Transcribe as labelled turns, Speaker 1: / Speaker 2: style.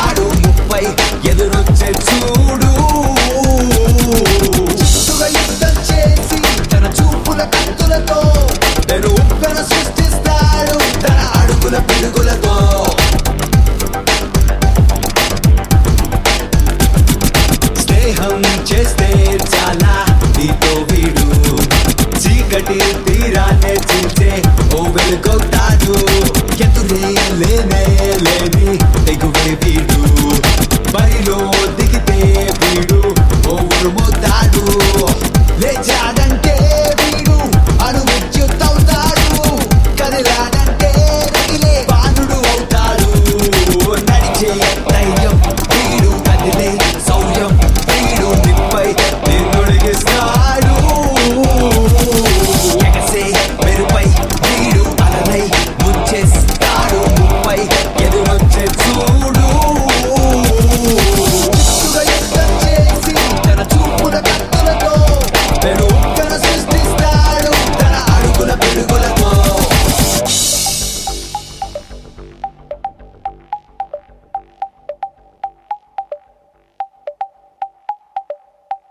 Speaker 1: వాడు ముప్పై ఎదురొచ్చే చూడు చుట్టుగా యుద్ధం చేసి తన చూపుల కత్తులతో తెరు ఉప్పెన సృష్టిస్తాడు తన అడుగుల పిడుగులతో స్నేహం చేస్తే చాలా నీతో వీడు చీకటి తీరాన్ని చీల్చే ఓ వెలుగొట్టాడు ఎదురే లేనే లేని తెగువే వీడు బరిలో దిగితే వీడు ఓ ఉరుముతాడు లేచాడంటే వీడు అణు విద్యుత్ అవుతాడు కదిలాడంటే రగిలే బాణుడు అవుతాడు నడిచే ధైర్యం వీడు కదిలే శౌర్యం వీడు నిప్పై నిర్ముడిగిస్తాడు ఎగసే మెరుపై